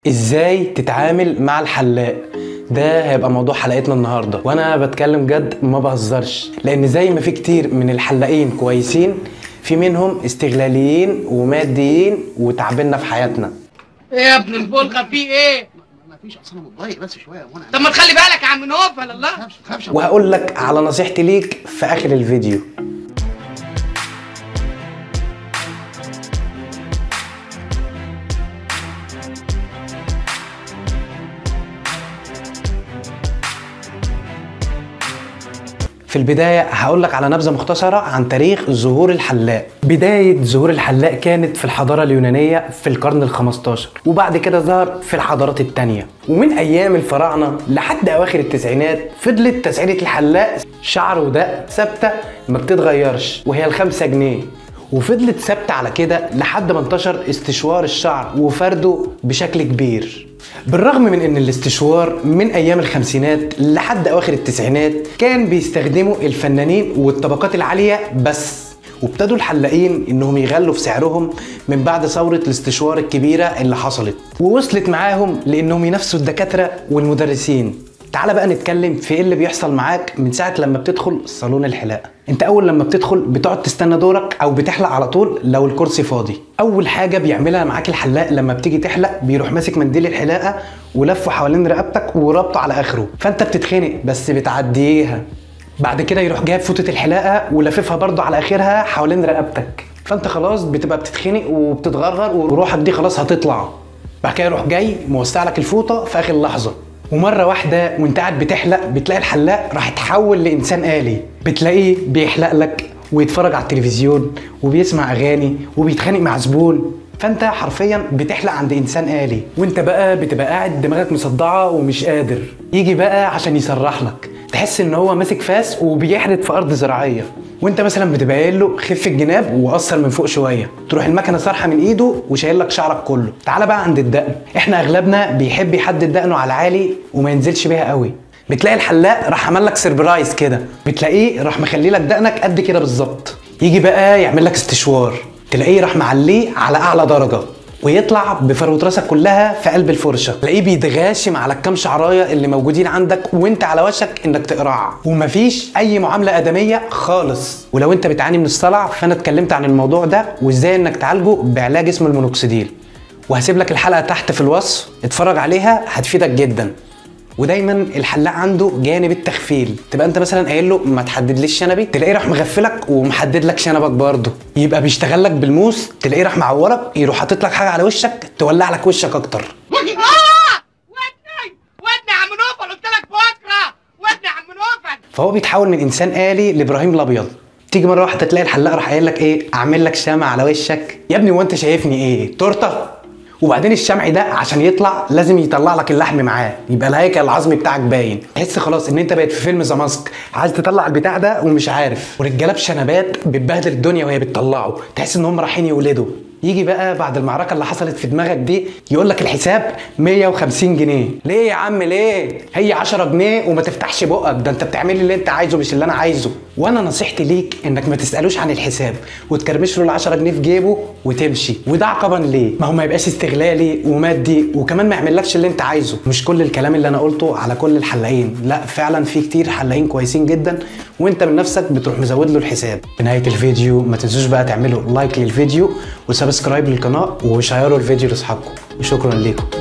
ازاي تتعامل مع الحلاق ده هيبقى موضوع حلقتنا النهارده وانا بتكلم جد ما بهزرش لان زي ما في كتير من الحلاقين كويسين في منهم استغلاليين وماديين وتعبنا في حياتنا ايه يا ابن البلغه في ايه؟ ما فيش اصل انا متضايق بس شويه وانا طب ما تخلي بالك يا عم نوفل الله ما تخافش وهقول لك على نصيحتي ليك في اخر الفيديو في البداية هقول لك على نبذة مختصرة عن تاريخ ظهور الحلاق. بداية ظهور الحلاق كانت في الحضارة اليونانية في القرن ال 15 وبعد كده ظهر في الحضارات التانية. ومن أيام الفراعنة لحد أواخر التسعينات فضلت تسعيرة الحلاق شعر ودق ثابتة ما بتتغيرش وهي الخمسة جنيه. وفضلت ثابتة على كده لحد ما انتشر استشوار الشعر وفرده بشكل كبير. بالرغم من ان الاستشوار من ايام الخمسينات لحد اواخر التسعينات كان بيستخدموا الفنانين والطبقات العاليه بس وابتدوا الحلاقين انهم يغلوا في سعرهم من بعد ثوره الاستشوار الكبيره اللي حصلت ووصلت معاهم لانهم ينافسوا الدكاتره والمدرسين تعال بقى نتكلم في ايه اللي بيحصل معاك من ساعه لما بتدخل صالون الحلاقه انت اول لما بتدخل بتقعد تستنى دورك او بتحلق على طول لو الكرسي فاضي اول حاجه بيعملها معاك الحلاق لما بتيجي تحلق بيروح ماسك منديل الحلاقه ولفه حوالين رقبتك وربطه على اخره فانت بتتخنق بس بتعديها بعد كده يروح جايب فوطه الحلاقه ولففها برضه على اخرها حوالين رقبتك فانت خلاص بتبقى بتتخنق وبتتغرغر وروحك دي خلاص هتطلع بعد كده يروح جاي موسع لك الفوطه في اخر لحظه ومره واحده وانت قاعد بتحلق بتلاقي الحلاق راح يتحول لانسان آلي بتلاقيه بيحلق لك ويتفرج على التلفزيون وبيسمع اغاني وبيتخانق مع زبون فانت حرفيا بتحلق عند انسان آلي وانت بقى بتبقى قاعد دماغك مصدعه ومش قادر يجي بقى عشان يسرح لك تحس ان هو ماسك فاس وبيحرد في ارض زراعيه وانت مثلا بتبقى قايل له خف الجناب وقصر من فوق شويه تروح المكنه سارحه من ايده وشايل لك شعرك كله تعالى بقى عند الدقن احنا اغلبنا بيحب يحدد دقنه على العالي وما ينزلش بيها قوي بتلاقي الحلاق راح عمل لك سربرايز كده بتلاقيه راح مخلي لك دقنك قد كده بالظبط يجي بقى يعمل لك استشوار تلاقيه راح معليه على اعلى درجه ويطلع بفروه راسك كلها في قلب الفرشه تلاقيه بيتغاشم على الكام شعرايه اللي موجودين عندك وانت على وشك انك تقرع ومفيش اي معامله ادميه خالص ولو انت بتعاني من الصلع فانا اتكلمت عن الموضوع ده وازاي انك تعالجه بعلاج اسمه المونوكسيديل وهسيب لك الحلقه تحت في الوصف اتفرج عليها هتفيدك جدا ودايما الحلاق عنده جانب التخفيل تبقى انت مثلا قايل له ما تحددليش شنبي تلاقيه راح مغفلك ومحدد لك شنبك برضه يبقى بيشتغل لك بالموس تلاقيه راح معورك يروح حاطط لك حاجه على وشك تولع لك وشك اكتر اه ودني ودني يا عم نوفل قلت لك بكره ودني يا عم نوفل فهو بيتحول من انسان آلي لابراهيم الابيض تيجي مره واحده تلاقي الحلاق راح قايل لك ايه اعمل لك شمع على وشك يا ابني هو انت شايفني ايه تورته وبعدين الشمع ده عشان يطلع لازم يطلع لك اللحم معاه يبقى الهيكل العظمي بتاعك باين تحس خلاص ان انت بقيت في فيلم ذا ماسك عايز تطلع البتاع ده ومش عارف ورجاله بشنبات بتبهدل الدنيا وهي بتطلعه تحس ان هم رايحين يولدوا يجي بقى بعد المعركه اللي حصلت في دماغك دي يقول لك الحساب 150 جنيه ليه يا عم ليه هي 10 جنيه وما تفتحش بقك ده انت بتعمل لي اللي انت عايزه مش اللي انا عايزه وانا نصيحتي ليك انك ما تسالوش عن الحساب وتكرمش له ال 10 جنيه في جيبه وتمشي وده عقبا ليه ما هو ما يبقاش استغلالي ومادي وكمان ما يعملكش اللي انت عايزه مش كل الكلام اللي انا قلته على كل الحلاقين لا فعلا في كتير حلاقين كويسين جدا وانت من نفسك بتروح مزود له الحساب في نهايه الفيديو ما تنسوش بقى تعملوا لايك للفيديو وسبسكرايب للقناه وشيروا الفيديو لاصحابكم وشكرا ليكم